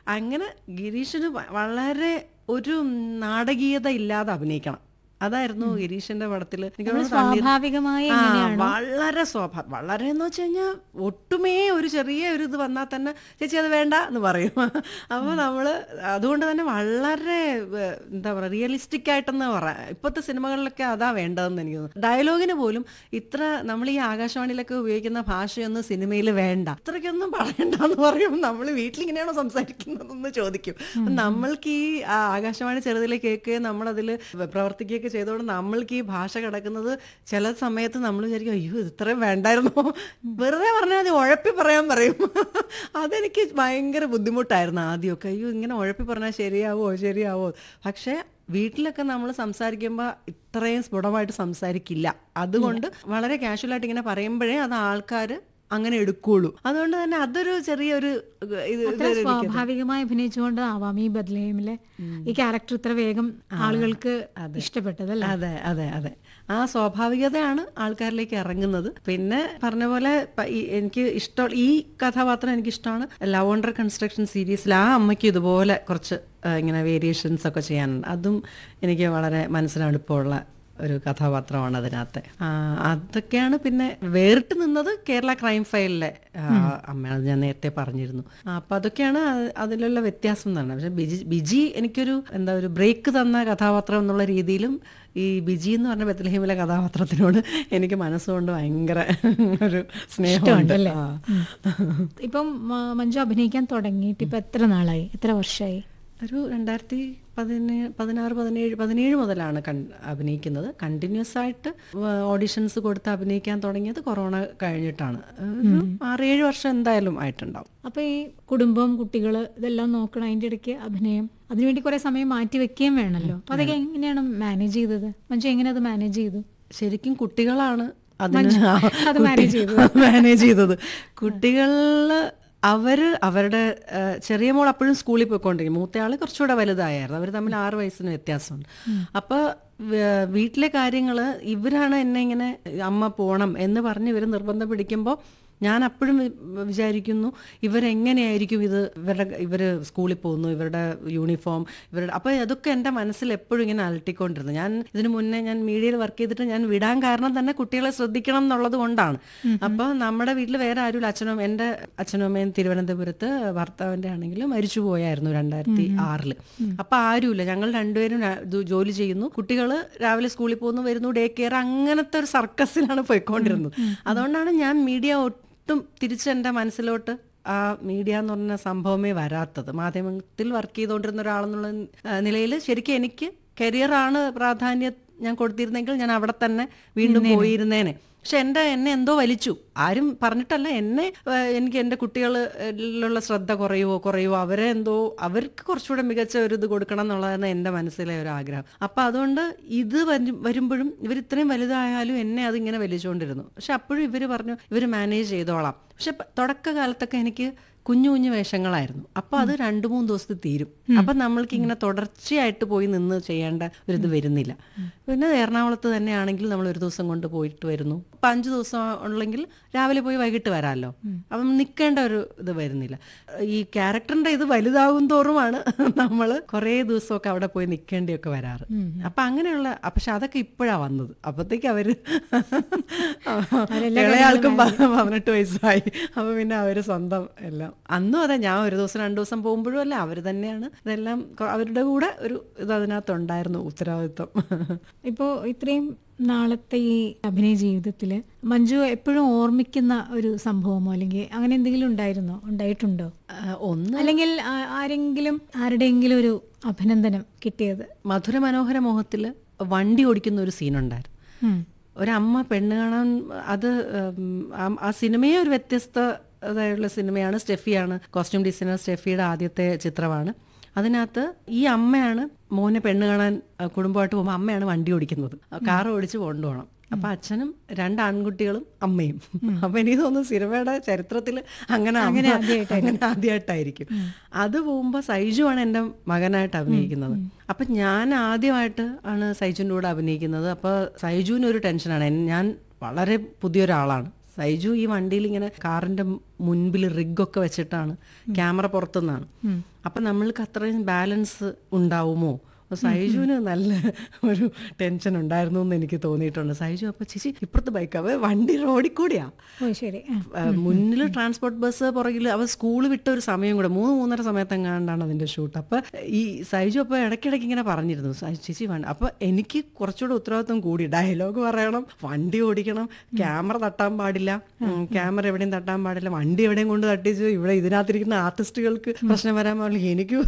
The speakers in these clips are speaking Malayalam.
അങ്ങനെ ഗിരീഷിന് വ- വളരെ ഒരു നാടകീയത ഇല്ലാതെ അഭിനയിക്കണം അതായിരുന്നു ഗിരീഷിന്റെ പടത്തിൽ എനിക്ക് നമ്മള് തോന്നുന്നു തണ്ണീർ- സ്വാഭാവികമായി ആ, എങ്ങനെയാണോ? വളരെ സ്വാഭാ വളരെ എന്ന് വെച്ച് കഴിഞ്ഞാൽ ഒട്ടുമേ ഒരു ചെറിയ ഒരു ഇത് വന്നാൽ തന്നെ ചേച്ചി അത് വേണ്ട എന്ന് പറയും അപ്പോൾ നമ്മൾ അതുകൊണ്ട് തന്നെ വളരെ ഏഹ്, എന്താ പറയുക റിയലിസ്റ്റിക് ആയിട്ടെന്ന് പറയാം ഇപ്പോഴത്തെ സിനിമകളിലൊക്കെ അതാ വേണ്ടതെന്ന് എനിക്ക് തോന്നുന്നു ഡയലോഗിന് പോലും ഇത്ര നമ്മൾ ഈ ആകാശവാണിയിലൊക്കെ ഉപയോഗിക്കുന്ന ഭാഷയൊന്നും സിനിമയിൽ വേണ്ട ഇത്രയ്ക്കൊന്നും പറയണ്ടെന്ന് പറയും നമ്മൾ വീട്ടിലിങ്ങനെയാണോ സംസാരിക്കുന്നതെന്ന് ചോദിക്കും നമ്മൾക്ക് ഈ ആ, ആകാശവാണി ചെറുതിലെ കേൾക്കുകയും നമ്മളതിൽ പ്രവർത്തിക്കുകയൊക്കെ ചെയ്തുകൊണ്ട് നമ്മൾക്ക് ഈ ഭാഷ കിടക്കുന്നത് ചില സമയത്ത് നമ്മൾ വിചാരിക്കും അയ്യോ ഇത് ഇത്രയും വേണ്ടായിരുന്നോ വെറുതെ പറഞ്ഞാൽ അത് ഉഴപ്പി പറയാൻ പറയും അതെനിക്ക് ഭയങ്കര ബുദ്ധിമുട്ടായിരുന്നു ആദ്യമൊക്കെ അയ്യോ ഇങ്ങനെ ഉഴപ്പി പറഞ്ഞാൽ ശരിയാവോ ശരിയാവോ പക്ഷേ വീട്ടിലൊക്കെ നമ്മൾ സംസാരിക്കുമ്പോൾ ഇത്രയും സ്ഫുടമായിട്ട് സംസാരിക്കില്ല അതുകൊണ്ട് വളരെ കാഷ്വലായിട്ട് ഇങ്ങനെ പറയുമ്പോഴേ അത് ആൾക്കാർ അങ്ങനെ എടുക്കുള്ളൂ അതുകൊണ്ട് തന്നെ അതൊരു ചെറിയൊരു ഇത് അത്ര ഇത് സ്വാഭാവികമായി അഭിനയിച്ചുകൊണ്ട് ആവാം ഈ ബദ്ലേമിലെ ഈ ക്യാരക്ടർ ഇത്ര വേഗം ആളുകൾക്ക് ഇഷ്ടപ്പെട്ടതല്ലേ അതെ അതെ അതെ ആ സ്വാഭാവികതയാണ് ആൾക്കാരിലേക്ക് ഇറങ്ങുന്നത് പിന്നെ പറഞ്ഞ പോലെ പ- ഈ എനിക്ക് ഇഷ്ടം ഈ കഥാപാത്രം എനിക്ക് ഇഷ്ടമാണ് ലവ് അണ്ടർ കൺസ്ട്രക്ഷൻ സീരീസിൽ ആ അമ്മയ്ക്ക് ഇതുപോലെ കുറച്ച് ആ, ഇങ്ങനെ വേരിയേഷൻസ് ഒക്കെ ചെയ്യാനുണ്ട് അതും എനിക്ക് വളരെ മനസ്സിനടുപ്പമുള്ള ഒരു കഥാപാത്രമാണ് അതിനകത്തെ ആ, അതൊക്കെയാണ് പിന്നെ വേറിട്ട് നിന്നത് കേരള ക്രൈം ഫയലിലെ ആ, അമ്മയാണ് ഞാൻ നേരത്തെ പറഞ്ഞിരുന്നു ആ, അപ്പൊ അതൊക്കെയാണ് അത് അതിലുള്ള വ്യത്യാസം എന്നാണ് പക്ഷെ ബിജി ബിജി എനിക്കൊരു എന്താ ഒരു ബ്രേക്ക് തന്ന കഥാപാത്രം എന്നുള്ള രീതിയിലും ഈ ബിജി എന്ന് പറഞ്ഞ ബethlehem-ലെ കഥാപാത്രത്തിനോട് എനിക്ക് മനസ്സുകൊണ്ട് ഭയങ്കര ഒരു സ്നേഹമുണ്ട് ഇഷ്ടമുണ്ടല്ലേ? ആ. ഇപ്പം മ- മഞ്ജു അഭിനയിക്കാൻ തുടങ്ങിയിട്ട് ഇപ്പൊ എത്ര നാളായി എത്ര വർഷമായി ഒരു രണ്ടായിരത്തി പതിനേഴ് പതിനാറ് പതിനേഴ് പതിനേഴ് മുതലാണ് കൺ അഭിനയിക്കുന്നത് കണ്ടിന്യൂസ് ആയിട്ട് ഓഡിഷൻസ് കൊടുത്ത് അഭിനയിക്കാൻ തുടങ്ങിയത് കൊറോണ കഴിഞ്ഞിട്ടാണ് ഒരു ആറേഴ് വർഷം എന്തായാലും ആയിട്ടുണ്ടാവും അപ്പൊ ഈ കുടുംബം കുട്ടികള് ഇതെല്ലാം നോക്കണം അതിന്റെ ഇടയ്ക്ക് അഭിനയം അതിനുവേണ്ടി കുറെ സമയം മാറ്റി വെക്കുകയും വേണമല്ലോ അപ്പൊ അതൊക്കെ എങ്ങനെയാണ് മാനേജ് ചെയ്തത് മഞ്ജു എങ്ങനെ അത് മാനേജ് ചെയ്തു ശരിക്കും കുട്ടികളാണ് അതിന് മഞ്ജു, അത് manage ചെയ്തത്. മാനേജ് ചെയ്തത് കുട്ടികളില് അവര് അവരുടെ ആ, ചെറിയ മോൾ അപ്പോഴും സ്കൂളിൽ പോയിക്കൊണ്ടിരിക്കും മൂത്തയാള് കുറച്ചുകൂടെ വലുതായിരുന്നു അവർ തമ്മിൽ ആറ് വയസ്സിന് വ്യത്യാസമുണ്ട് അപ്പൊ വ- വീട്ടിലെ കാര്യങ്ങള് ഇവരാണ് എന്നെ ഇങ്ങനെ അമ്മ പോണം എന്ന് പറഞ്ഞ് ഇവർ നിർബന്ധം പിടിക്കുമ്പോൾ ഞാൻ അപ്പോഴും വി- വിചാരിക്കുന്നു ഇവരെങ്ങനെയായിരിക്കും ഇത് ഇവരുടെ ഇവർ സ്കൂളിൽ പോകുന്നു ഇവരുടെ യൂണിഫോം ഇവരുടെ അപ്പോൾ അതൊക്കെ എൻ്റെ മനസ്സിൽ എപ്പോഴും ഇങ്ങനെ അലട്ടിക്കൊണ്ടിരുന്നു ഞാൻ ഇതിനു മുന്നേ ഞാൻ മീഡിയയിൽ വർക്ക് ചെയ്തിട്ട് ഞാൻ വിടാൻ കാരണം തന്നെ കുട്ടികളെ ശ്രദ്ധിക്കണം എന്നുള്ളത് കൊണ്ടാണ് അപ്പോൾ നമ്മുടെ വീട്ടിൽ വേറെ ആരും അച്ഛനും എൻ്റെ അച്ഛനും അമ്മയും തിരുവനന്തപുരത്ത് ഭർത്താവിൻ്റെ ആണെങ്കിലും മരിച്ചു പോയായിരുന്നു രണ്ടായിരത്തി ആറില് അപ്പോൾ ആരുമില്ല ഞങ്ങൾ രണ്ടുപേരും രാ- ഇത് ജോലി ചെയ്യുന്നു കുട്ടികൾ രാവിലെ സ്കൂളിൽ പോകുന്നു വരുന്നു ഡേ കെയർ അങ്ങനത്തെ ഒരു സർക്കസിലാണ് പോയിക്കൊണ്ടിരുന്നത് അതുകൊണ്ടാണ് ഞാൻ മീഡിയ ഒട്ടും തിരിച്ച് എൻ്റെ മനസ്സിലോട്ട് ആ മീഡിയ എന്ന് പറഞ്ഞ സംഭവമേ വരാത്തത് മാധ്യമത്തിൽ വർക്ക് ചെയ്തുകൊണ്ടിരുന്ന ഒരാളെന്നുള്ള നിലയിൽ ശരിക്കും എനിക്ക് കരിയറാണ് പ്രാധാന്യം ഞാൻ കൊടുത്തിരുന്നെങ്കിൽ ഞാൻ അവിടെ തന്നെ വീണ്ടും പോയിരുന്നേനെ പക്ഷെ എൻ്റെ എന്നെ എന്തോ വലിച്ചു ആരും പറഞ്ഞിട്ടല്ല എന്നെ ഏഹ്, എനിക്ക് എൻ്റെ കുട്ടികളിലുള്ള ശ്രദ്ധ കുറയുവോ കുറയുവോ അവരെ എന്തോ അവർക്ക് കുറച്ചുകൂടെ മികച്ച ഒരു ഇത് കൊടുക്കണം എന്നുള്ളതാണ് എൻ്റെ മനസ്സിലെ ഒരു ആഗ്രഹം അപ്പം അതുകൊണ്ട് ഇത് വരും വരുമ്പോഴും ഇവർ ഇത്രയും വലുതായാലും എന്നെ അതിങ്ങനെ വലിച്ചുകൊണ്ടിരുന്നു പക്ഷെ അപ്പോഴും ഇവർ പറഞ്ഞു ഇവർ മാനേജ് ചെയ്തോളാം പക്ഷെ പ- തുടക്കകാലത്തൊക്കെ എനിക്ക് കുഞ്ഞു കുഞ്ഞു വേഷങ്ങളായിരുന്നു അപ്പൊ അത് രണ്ടു മൂന്ന് ദിവസത്തിൽ തീരും അപ്പൊ നമ്മൾക്ക് ഇങ്ങനെ തുടർച്ചയായിട്ട് പോയി നിന്ന് ചെയ്യേണ്ട ഒരിത് വരുന്നില്ല പിന്നെ എറണാകുളത്ത് തന്നെയാണെങ്കിൽ നമ്മൾ ഒരു ദിവസം കൊണ്ട് പോയിട്ട് വരുന്നു ഇപ്പൊ അഞ്ചു ദിവസം ഉള്ളെങ്കിൽ രാവിലെ പോയി വൈകിട്ട് വരാമല്ലോ അപ്പം നിൽക്കേണ്ട ഒരു ഇത് വരുന്നില്ല ഈ ക്യാരക്ടറിന്റെ ഇത് വലുതാകും തോറുമാണ് നമ്മൾ കുറേ ദിവസമൊക്കെ അവിടെ പോയി നിൽക്കേണ്ടിയൊക്കെ വരാറ് അപ്പൊ അങ്ങനെയുള്ള പക്ഷെ അതൊക്കെ ഇപ്പോഴാ വന്നത് അപ്പത്തേക്ക് അവര് ഇളയാൾക്കും പ- പതിനെട്ട് വയസ്സായി അപ്പൊ പിന്നെ അവര് സ്വന്തം എല്ലാം അന്നും അതെ ഞാൻ ഒരു ദിവസം രണ്ടു ദിവസം പോകുമ്പോഴും അല്ല അവര് തന്നെയാണ് ഇതെല്ലാം കൊ- അവരുടെ കൂടെ ഒരു ഇത് അതിനകത്തുണ്ടായിരുന്നു ഉത്തരവാദിത്വം ഇപ്പോ ഇത്രയും നാളത്തെ ഈ അഭിനയ ജീവിതത്തില് മഞ്ജു എപ്പോഴും ഓർമ്മിക്കുന്ന ഒരു സംഭവമോ അല്ലെങ്കിൽ അങ്ങനെ എന്തെങ്കിലും ഉണ്ടായിരുന്നോ ഉണ്ടായിട്ടുണ്ടോ ആ, ഒന്ന് അല്ലെങ്കിൽ ആ- ആരെങ്കിലും ആരുടെയെങ്കിലും ഒരു അഭിനന്ദനം കിട്ടിയത് മധുര മനോഹര മോഹത്തില് വണ്ടി ഓടിക്കുന്ന ഒരു സീനുണ്ടായിരുന്നു ഉം. ഒരമ്മ പെണ്ണ് കാണാൻ അത് ഉം, ആ- ആ സിനിമയെ ഒരു വ്യത്യസ്തതായുള്ള സിനിമയാണ് സ്റ്റെഫിയാണ് കോസ്റ്റ്യൂം ഡിസൈനർ സ്റ്റെഫിയുടെ ആദ്യത്തെ ചിത്രമാണ് അതിനകത്ത് ഈ അമ്മയാണ് മോനെ പെണ്ണ് കാണാൻ ആ, കുടുംബമായിട്ട് പോകുമ്പോൾ അമ്മയാണ് വണ്ടി ഓടിക്കുന്നത് കാർ ഓടിച്ച് കൊണ്ടുപോകണം അപ്പൊ അച്ഛനും രണ്ട് ആൺകുട്ടികളും അമ്മയും അപ്പൊ എനിക്ക് തോന്നുന്നു സിനിമയുടെ ചരിത്രത്തിൽ അങ്ങനെ അങ്ങനെ അമ്മ- അങ്ങനെ ആദ്യമായിട്ടായിരിക്കും അത് പോകുമ്പോൾ സൈജു ആണ് എൻ്റെ മകനായിട്ട് അഭിനയിക്കുന്നത് അപ്പൊ ഞാൻ ആദ്യമായിട്ട് ആണ് സൈജുവിൻ്റെ കൂടെ അഭിനയിക്കുന്നത് അപ്പൊ സൈജുവിന് ഒരു ടെൻഷനാണ് എൻ- ഞാൻ വളരെ പുതിയൊരാളാണ് സൈജു ഈ വണ്ടിയിൽ ഇങ്ങനെ കാറിന്റെ മുൻപിൽ റിഗൊക്കെ വെച്ചിട്ടാണ് ക്യാമറ പുറത്തുനിന്നാണ് അപ്പൊ നമ്മൾക്ക് അത്രയും ബാലൻസ് ഉണ്ടാവുമോ അപ്പൊ സൈജുവിന് നല്ല ഒരു ടെൻഷൻ ഉണ്ടായിരുന്നു എന്ന് എനിക്ക് തോന്നിയിട്ടുണ്ട് സൈജു അപ്പൊ ചേച്ചി ഇപ്പുറത്തെ ബൈക്ക് അവ വണ്ടി റോഡിൽ കൂടിയാ ഓ ശരി ആ. മുന്നിൽ ട്രാൻസ്പോർട്ട് ബസ് പുറകിൽ അവ സ്കൂൾ വിട്ട ഒരു സമയം കൂടെ മൂന്ന് മൂന്നര സമയത്തെങ്ങാണ്ടാണ് അതിന്റെ ഷൂട്ട് അപ്പൊ ഈ സൈജു അപ്പൊ ഇടയ്ക്കിടയ്ക്ക് ഇങ്ങനെ പറഞ്ഞിരുന്നു സൈജു ചേച്ചി വേണ്ട അപ്പൊ എനിക്ക് കുറച്ചുകൂടെ ഉത്തരവാദിത്വം കൂടി ഡയലോഗ് പറയണം വണ്ടി ഓടിക്കണം ക്യാമറ തട്ടാൻ പാടില്ല ഉം, ക്യാമറ എവിടെയും തട്ടാൻ പാടില്ല വണ്ടി എവിടെയും കൊണ്ട് തട്ടിച്ചു ഇവിടെ ഇതിനകത്തിരിക്കുന്ന ആർട്ടിസ്റ്റുകൾക്ക് പ്രശ്നം വരാൻ പാടില്ല എനിക്ക്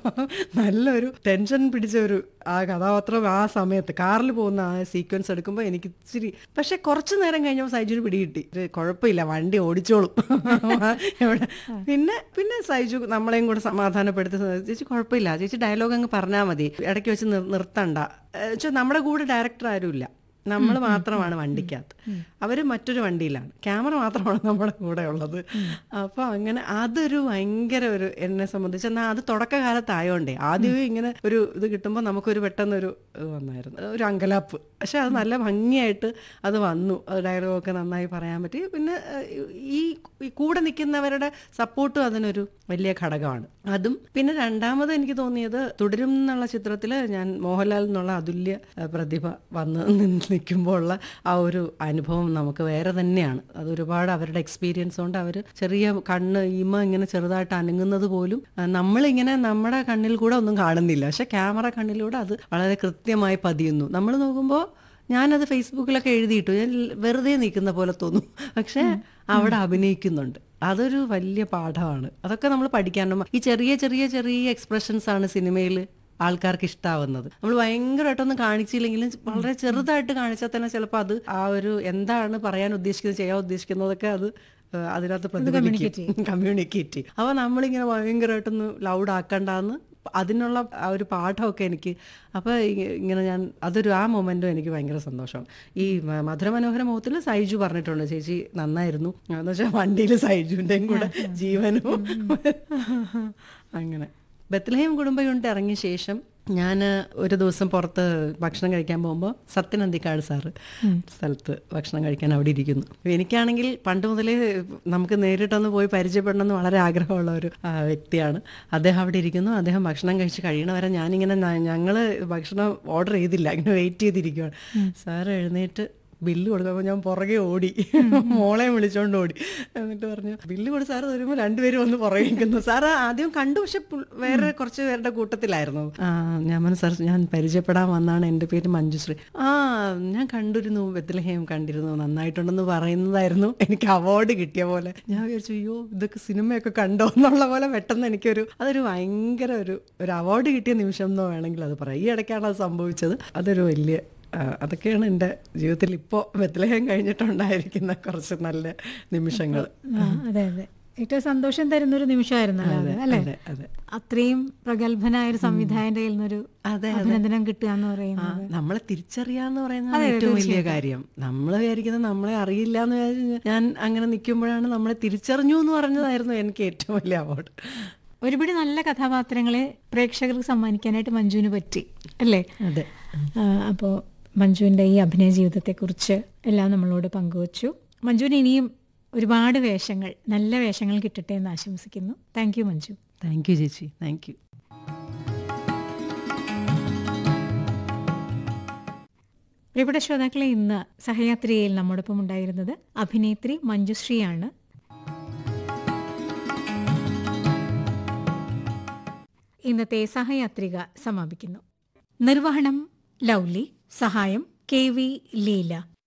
നല്ലൊരു ടെൻഷൻ പിടിച്ച ഒരു ആ കഥാപാത്രം ആ സമയത്ത് കാറിൽ പോകുന്ന ആ സീക്വൻസ് എടുക്കുമ്പോൾ എനിക്ക് ഇച്ചിരി പക്ഷെ കുറച്ചു നേരം കഴിഞ്ഞപ്പോൾ സൈജുന് പിടികിട്ടി ഇത് കുഴപ്പമില്ല വണ്ടി ഓടിച്ചോളും എവിടെ പിന്നെ പിന്നെ സൈജു നമ്മളെയും കൂടെ സമാധാനപ്പെടുത്തി ചേച്ചി കുഴപ്പമില്ല ചേച്ചി ഡയലോഗ് അങ്ങ് പറഞ്ഞാൽ മതി ഇടയ്ക്ക് വെച്ച് നിർ- നിർത്തണ്ട വെച്ചാൽ നമ്മുടെ കൂടെ ഡയറക്ടർ ആരുമില്ല നമ്മൾ മാത്രമാണ് വണ്ടിക്കകത്ത് അവര് മറ്റൊരു വണ്ടിയിലാണ് ക്യാമറ മാത്രമാണ് നമ്മുടെ കൂടെ ഉള്ളത് അപ്പൊ അങ്ങനെ അതൊരു ഭയങ്കര ഒരു എന്നെ സംബന്ധിച്ച് എന്നാൽ അത് തുടക്കകാലത്തായോണ്ടേ ആദ്യമേ ഇങ്ങനെ ഒരു ഇത് കിട്ടുമ്പോൾ നമുക്കൊരു പെട്ടെന്നൊരു ഇത് വന്നായിരുന്നു ഒരു അങ്കലാപ്പ് പക്ഷെ അത് നല്ല ഭംഗിയായിട്ട് അത് വന്നു ഡയലോഗൊക്കെ നന്നായി പറയാൻ പറ്റി പിന്നെ ഏഹ്, ഈ ഈ കൂടെ നിൽക്കുന്നവരുടെ സപ്പോർട്ടും അതിനൊരു വലിയ ഘടകമാണ് അതും പിന്നെ രണ്ടാമത് എനിക്ക് തോന്നിയത് തുടരും എന്നുള്ള ചിത്രത്തിൽ ഞാൻ മോഹൻലാൽ എന്നുള്ള അതുല്യ ഏഹ്, പ്രതിഭ വന്ന് നിൽക്കുമ്പോൾ ഉള്ള ആ ഒരു അനുഭവം നമുക്ക് വേറെ തന്നെയാണ് അത് ഒരുപാട് അവരുടെ എക്സ്പീരിയൻസ് കൊണ്ട് അവർ ചെറിയ കണ്ണ് ഇമ ഇങ്ങനെ ചെറുതായിട്ട് അനങ്ങുന്നത് പോലും ആ, നമ്മളിങ്ങനെ നമ്മുടെ കണ്ണിൽ കൂടെ ഒന്നും കാണുന്നില്ല പക്ഷെ ക്യാമറ കണ്ണിലൂടെ അത് വളരെ കൃത്യമായി പതിയുന്നു നമ്മൾ നോക്കുമ്പോൾ ഞാനത് ഫേസ്ബുക്കിലൊക്കെ എഴുതിയിട്ടു ഞാൻ വെറുതെ നിൽക്കുന്ന പോലെ തോന്നും പക്ഷെ അവിടെ അഭിനയിക്കുന്നുണ്ട് അതൊരു വലിയ പാഠമാണ് അതൊക്കെ നമ്മൾ പഠിക്കാനും ഈ ചെറിയ ചെറിയ ചെറിയ എക്സ്പ്രഷൻസ് ആണ് സിനിമയിൽ ആൾക്കാർക്ക് ഇഷ്ടാവുന്നത് നമ്മൾ ഭയങ്കരമായിട്ടൊന്നും കാണിച്ചില്ലെങ്കിലും വളരെ ചെറുതായിട്ട് കാണിച്ചാൽ തന്നെ ചിലപ്പോൾ അത് ആ ഒരു എന്താണ് പറയാൻ ഉദ്ദേശിക്കുന്നത് ചെയ്യാൻ ഉദ്ദേശിക്കുന്നതൊക്കെ അത് ഏഹ് അതിനകത്ത് പ്രതിഫലിക്കും കമ്മ്യൂണിക്കേറ്റ് ചെയ്യും അപ്പോൾ നമ്മളിങ്ങനെ ഭയങ്കരമായിട്ടൊന്ന് ലൗഡ് ആക്കണ്ടെന്ന് അതിനുള്ള ആ ഒരു പാഠമൊക്കെ എനിക്ക് അപ്പോൾ ഇങ്ങനെ ഞാൻ അതൊരു ആ മൊമെൻറ്റും എനിക്ക് ഭയങ്കര സന്തോഷമാണ് ഈ മ- മധുരമനോഹര മുഖത്തിൽ സൈജു പറഞ്ഞിട്ടുണ്ട് ചേച്ചി നന്നായിരുന്നു എന്ന് വെച്ചാൽ വണ്ടിയിൽ സൈജുവിൻ്റെയും കൂടെ ജീവനും അങ്ങനെ ബത്ലഹേം കുടുംബ യൂണിറ്റ് ഇറങ്ങിയ ശേഷം ഞാൻ ഒരു ദിവസം പുറത്ത് ഭക്ഷണം കഴിക്കാൻ പോകുമ്പോൾ സത്യനന്ദിക്കാട് സാറ് സ്ഥലത്ത് ഭക്ഷണം കഴിക്കാൻ അവിടെ ഇരിക്കുന്നു എനിക്കാണെങ്കിൽ പണ്ട് മുതലേ നമുക്ക് നേരിട്ടൊന്ന് പോയി പരിചയപ്പെടണമെന്ന് വളരെ ആഗ്രഹമുള്ള ഒരു ആ, വ്യക്തിയാണ് അദ്ദേഹം അവിടെ ഇരിക്കുന്നു അദ്ദേഹം ഭക്ഷണം കഴിച്ച് കഴിയണവരെ ഞാനിങ്ങനെ ഞങ്ങൾ ഭക്ഷണം ഓർഡർ ചെയ്തില്ല ഇങ്ങനെ വെയിറ്റ് ചെയ്തിരിക്കുകയാണ് സാറ് എഴുന്നേറ്റ് ബില്ല് കൊടുക്കുമ്പോൾ ഞാൻ പുറകെ ഓടി മോളെ വിളിച്ചോണ്ട് ഓടി എന്നിട്ട് പറഞ്ഞു ബില്ല് കൊടുത്ത് സാറ് വരുമ്പോൾ രണ്ടുപേരും ഒന്ന് പുറകെ നിൽക്കുന്നു സാറ് ആദ്യം കണ്ടു പക്ഷെ പുൾ- വേറെ കുറച്ച് പേരുടെ കൂട്ടത്തിലായിരുന്നു ആ ഞാൻ പറഞ്ഞു സാർ ഞാൻ പരിചയപ്പെടാൻ വന്നാണ് എൻ്റെ പേര് മഞ്ജുശ്രീ ആ ഞാൻ കണ്ടിരുന്നു ബethlehem കണ്ടിരുന്നു നന്നായിട്ടുണ്ടെന്ന് പറയുന്നതായിരുന്നു എനിക്ക് അവാർഡ് കിട്ടിയ പോലെ ഞാൻ വിചാരിച്ചു അയ്യോ ഇതൊക്കെ സിനിമയൊക്കെ കണ്ടോ എന്നുള്ള പോലെ പെട്ടെന്ന് എനിക്കൊരു അതൊരു ഭയങ്കര ഒരു ഒരു അവാർഡ് കിട്ടിയ നിമിഷം എന്നോ വേണമെങ്കിൽ അത് പറയാം ഈ ഇടയ്ക്കാണ് അത് സംഭവിച്ചത് അതൊരു വലിയ ആ, അതൊക്കെയാണ് എൻ്റെ ജീവിതത്തിൽ ഇപ്പോൾ ബത്ലഹം കഴിഞ്ഞിട്ടുണ്ടായിരിക്കുന്ന കുറച്ച് നല്ല നിമിഷങ്ങൾ ആ, അതെ അതെ ഏറ്റവും സന്തോഷം തരുന്ന ഒരു നിമിഷമായിരുന്നല്ലോ അത് അല്ലേ അതെ അതെ അത്രയും പ്രഗത്ഭനായ ഒരു സംവിധായകന്റെ കയ്യിൽ നിന്നൊരു അതെ, അഭിനന്ദനം കിട്ടുക എന്ന് ആ, പറയുന്നത് നമ്മളെ തിരിച്ചറിയാന്ന് പറയുന്നത് ഏറ്റവും വലിയ കാര്യം നമ്മൾ വിചാരിക്കുന്നത് നമ്മളെ അറിയില്ല എന്ന് വിചാരിച്ച് ഞാൻ അങ്ങനെ നിൽക്കുമ്പോഴാണ് നമ്മളെ തിരിച്ചറിഞ്ഞു എന്ന് പറഞ്ഞതായിരുന്നു എനിക്ക് ഏറ്റവും വലിയ അവാർഡ് ഒരുപാട് നല്ല കഥാപാത്രങ്ങളെ പ്രേക്ഷകർക്ക് സമ്മാനിക്കാനായിട്ട് മഞ്ജുവിന് പറ്റി അല്ലേ അതെ അപ്പോൾ മഞ്ജുവിൻ്റെ ഈ അഭിനയ ജീവിതത്തെക്കുറിച്ച് എല്ലാം നമ്മളോട് പങ്കുവച്ചു മഞ്ജുവിന് ഇനിയും ഒരുപാട് വേഷങ്ങൾ നല്ല വേഷങ്ങൾ കിട്ടട്ടെ എന്ന് ആശംസിക്കുന്നു thank you Manju thank you ചേച്ചി താങ്ക് യു പ്രിയപ്പെട്ട ശ്രോതാക്കളെ ഇന്ന് സഹയാത്രികയിൽ നമ്മോടൊപ്പം ഉണ്ടായിരുന്നത് അഭിനേത്രി മഞ്ജുശ്രീയാണ് ഇന്നത്തെ സഹയാത്രിക സമാപിക്കുന്നു നിർവഹണം ലൗലി സഹായം കെ വി ലീല